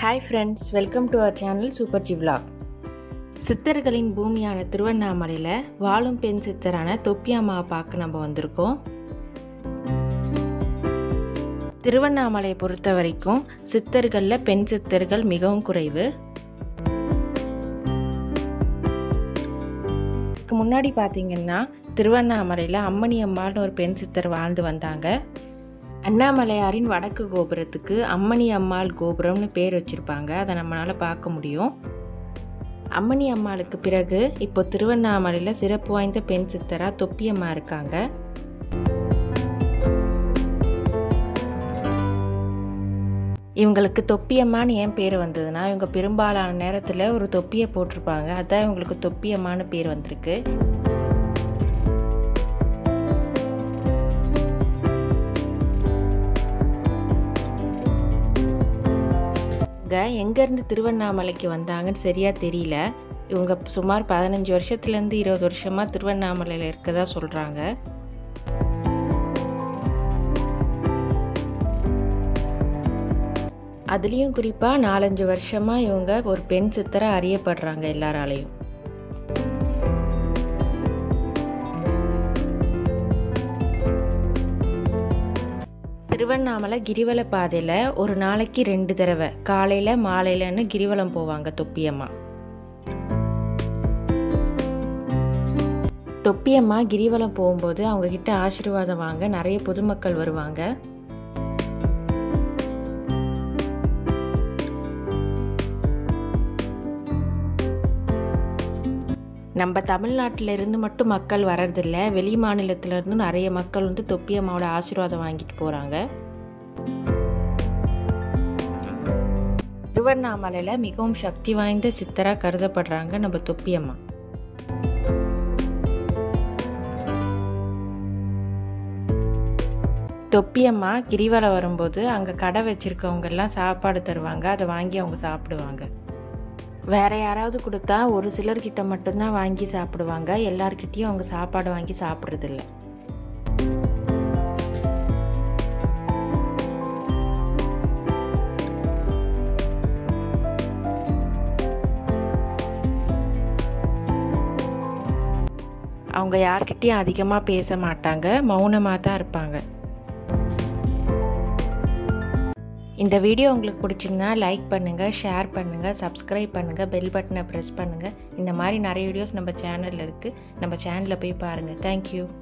hi friends welcome to our channel super G vlog சித்தர்களின் பூமியான திருவண்ணாமலையில் வாழும் பெண் சித்தரான தொப்பியம்மாவை பார்க்க நம்ம வந்திருக்கோம் திருவண்ணாமலையை பொறுத்த வரைக்கும் சித்தர்களில் பெண் சித்தர்கள் மிகவும் குறைவு இதுக்கு முன்னாடி பார்த்தீங்கன்னா திருவண்ணாமலையில் அம்மணி அம்மாள்னு ஒரு பெண் சித்தர் வாழ்ந்து வந்தாங்க அண்ணாமலையாரின் வடக்கு கோபுரத்துக்கு அம்மணி அம்மாள் கோபுரம்னு பேர் வச்சுருப்பாங்க அதை நம்மளால் பார்க்க முடியும் அம்மணி அம்மாளுக்கு பிறகு இப்போ திருவண்ணாமலையில் சிறப்பு வாய்ந்த பெண் சித்தராக தொப்பியம்மா இருக்காங்க இவங்களுக்கு தொப்பியம்மான்னு ஏன் பேர் வந்ததுன்னா இவங்க பெரும்பாலான நேரத்தில் ஒரு தொப்பியை போட்டிருப்பாங்க அதான் இவங்களுக்கு தொப்பியம்மான்னு பேர் வந்திருக்கு இவங்க எங்கேருந்து திருவண்ணாமலைக்கு வந்தாங்கன்னு சரியாக தெரியல இவங்க சுமார் பதினஞ்சு வருஷத்துலேருந்து இருபது வருஷமாக திருவண்ணாமலையில் இருக்கதா சொல்கிறாங்க அதுலேயும் குறிப்பாக நாலஞ்சு வருஷமாக இவங்க ஒரு பெண் சித்தராக அறியப்படுறாங்க எல்லாராலையும் திருவண்ணாமலை கிரிவல பாதையில் ஒரு நாளைக்கு ரெண்டு தடவை காலையில் மாலையிலன்னு கிரிவலம் போவாங்க தொப்பியம்மா தொப்பியம்மா கிரிவலம் போகும்போது அவங்க கிட்ட ஆசீர்வாதம் வாங்க நிறைய பொதுமக்கள் வருவாங்க நம்ம தமிழ்நாட்டில் இருந்து மட்டும் மக்கள் வர்றதில்ல வெளி மாநிலத்துல இருந்தும் நிறைய மக்கள் வந்து தொப்பியம்மாவோட ஆசீர்வாதம் வாங்கிட்டு போகிறாங்க திருவண்ணாமலையில் மிகவும் சக்தி வாய்ந்த சித்தராக கருதப்படுறாங்க நம்ம தொப்பியம்மா தொப்பியம்மா கிரிவலம் வரும்போது அங்கே கடை வச்சுருக்கவங்க எல்லாம் சாப்பாடு தருவாங்க அதை வாங்கி அவங்க சாப்பிடுவாங்க வேற யாராவது கொடுத்தா ஒரு சிலர்கிட்ட மட்டும்தான் வாங்கி சாப்பிடுவாங்க எல்லார்கிட்டயும் அவங்க சாப்பாடு வாங்கி சாப்பிட்றதில்ல அவங்க யார்கிட்டயும் அதிகமாக பேச மாட்டாங்க மௌனமாக தான் இருப்பாங்க இந்த வீடியோ உங்களுக்கு பிடிச்சிருந்தா லைக் பண்ணுங்கள் ஷேர் பண்ணுங்கள் சப்ஸ்கிரைப் பண்ணுங்கள் பெல் பட்டனை ப்ரெஸ் பண்ணுங்கள் இந்த மாதிரி நிறைய வீடியோஸ் நம்ம சேனலில் இருக்குது நம்ம சேனலில் போய் பாருங்கள் தேங்க்யூ